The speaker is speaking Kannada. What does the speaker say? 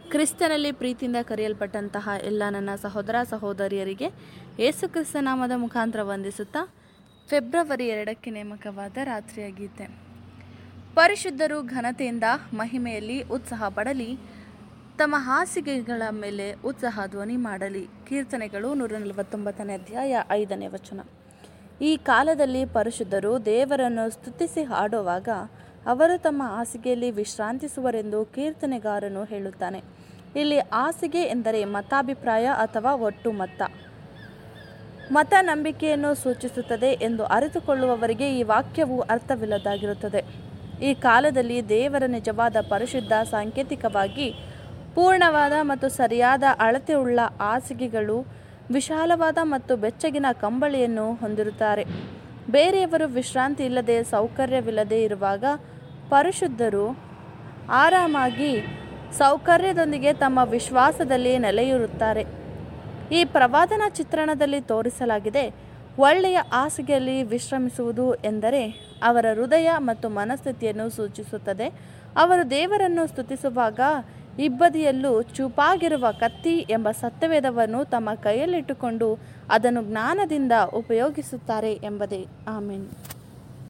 ಕ್ರಿಸ್ತನಲ್ಲಿ ಪ್ರೀತಿಯಿಂದ ಕರೆಯಲ್ಪಟ್ಟಂತಹ ಎಲ್ಲ ನನ್ನ ಸಹೋದರ ಸಹೋದರಿಯರಿಗೆ ಯೇಸು ಕ್ರಿಸ್ತ ನಾಮದ ಮುಖಾಂತರ ವಂದಿಸುತ್ತಾ ಫೆಬ್ರವರಿ ಎರಡಕ್ಕೆ ನೇಮಕವಾದ ರಾತ್ರಿಯ ಗೀತೆ ಪರಿಶುದ್ಧರು ಘನತೆಯಿಂದ ಮಹಿಮೆಯಲ್ಲಿ ಉತ್ಸಾಹ ಪಡಲಿ ತಮ್ಮ ಹಾಸಿಗೆಗಳ ಮೇಲೆ ಉತ್ಸಾಹ ಧ್ವನಿ ಮಾಡಲಿ ಕೀರ್ತನೆಗಳು ನೂರ ನಲವತ್ತೊಂಬತ್ತನೇ ಅಧ್ಯಾಯ ಐದನೇ ವಚನ ಈ ಕಾಲದಲ್ಲಿ ಪರಿಶುದ್ಧರು ದೇವರನ್ನು ಸ್ತುತಿಸಿ ಹಾಡುವಾಗ ಅವರು ತಮ್ಮ ಹಾಸಿಗೆಯಲ್ಲಿ ವಿಶ್ರಾಂತಿಸುವರೆಂದು ಕೀರ್ತನೆಗಾರನು ಹೇಳುತ್ತಾನೆ ಇಲ್ಲಿ ಹಾಸಿಗೆ ಎಂದರೆ ಮತಾಭಿಪ್ರಾಯ ಅಥವಾ ಒಟ್ಟು ಮತ ಮತ ನಂಬಿಕೆಯನ್ನು ಸೂಚಿಸುತ್ತದೆ ಎಂದು ಅರಿತುಕೊಳ್ಳುವವರಿಗೆ ಈ ವಾಕ್ಯವು ಅರ್ಥವಿಲ್ಲದಾಗಿರುತ್ತದೆ ಈ ಕಾಲದಲ್ಲಿ ದೇವರ ನಿಜವಾದ ಪರಿಶುದ್ಧ ಸಾಂಕೇತಿಕವಾಗಿ ಪೂರ್ಣವಾದ ಮತ್ತು ಸರಿಯಾದ ಅಳತೆಯುಳ್ಳ ಹಾಸಿಗೆಗಳು ವಿಶಾಲವಾದ ಮತ್ತು ಬೆಚ್ಚಗಿನ ಕಂಬಳಿಯನ್ನು ಹೊಂದಿರುತ್ತಾರೆ ಬೇರೆಯವರು ವಿಶ್ರಾಂತಿ ಇಲ್ಲದೆ ಸೌಕರ್ಯವಿಲ್ಲದೆ ಇರುವಾಗ ಪರಿಶುದ್ಧರು ಆರಾಮಾಗಿ ಸೌಕರ್ಯದೊಂದಿಗೆ ತಮ್ಮ ವಿಶ್ವಾಸದಲ್ಲಿ ನೆಲೆಯೂರುತ್ತಾರೆ ಈ ಪ್ರವಾದನ ಚಿತ್ರಣದಲ್ಲಿ ತೋರಿಸಲಾಗಿದೆ ಒಳ್ಳೆಯ ಹಾಸಿಗೆಯಲ್ಲಿ ವಿಶ್ರಮಿಸುವುದು ಎಂದರೆ ಅವರ ಹೃದಯ ಮತ್ತು ಮನಸ್ಥಿತಿಯನ್ನು ಸೂಚಿಸುತ್ತದೆ ಅವರು ದೇವರನ್ನು ಸ್ತುತಿಸುವಾಗ ಇಬ್ಬದಿಯಲ್ಲೂ ಚೂಪಾಗಿರುವ ಕತ್ತಿ ಎಂಬ ಸತ್ಯವೇದವನ್ನು ತಮ್ಮ ಕೈಯಲ್ಲಿಟ್ಟುಕೊಂಡು ಅದನ್ನು ಜ್ಞಾನದಿಂದ ಉಪಯೋಗಿಸುತ್ತಾರೆ ಎಂಬುದೇ ಆಮೇನ್